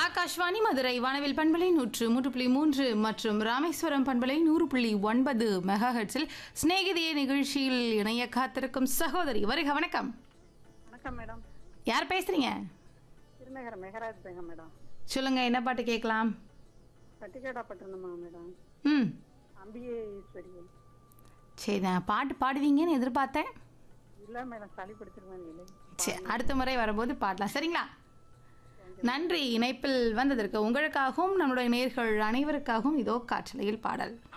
ஆகாஷ்வாணி மதுரை வானவில் பண்பலை நூற்று மூன்று புள்ளி மூன்று மற்றும் ராமேஸ்வரம் பண்பலை நூறு புள்ளி ஒன்பது மெகா ஹெர்ட்ஸில் சிநேகிதிய நிகழ்ச்சியில் இணைய காத்திருக்கும் சகோதரி வருக வணக்கம் வணக்கம் மேடம் யார் பேசுறீங்க திருநகர் மெகராஜ் பேங்க மேடம் சொல்லுங்க என்ன பாட்டு கேட்கலாம் பட்டிக்காடாப்பட்டிருந்தோமா மேடம் ம் அம்பிகை ஈஸ்வரி சரி நான் பாட்டு பாடுவீங்கன்னு எதிர்பார்த்தேன் இல்லை மேடம் சளி பிடிச்சிருவேன் இல்லை சரி அடுத்த முறை வரும்போது பாடலாம் சரிங்களா நன்றி இணைப்பில் வந்ததற்கு உங்களுக்காகவும் நம்முடைய நேர்கள் அனைவருக்காகவும் இதோ காற்றலையில் பாடல்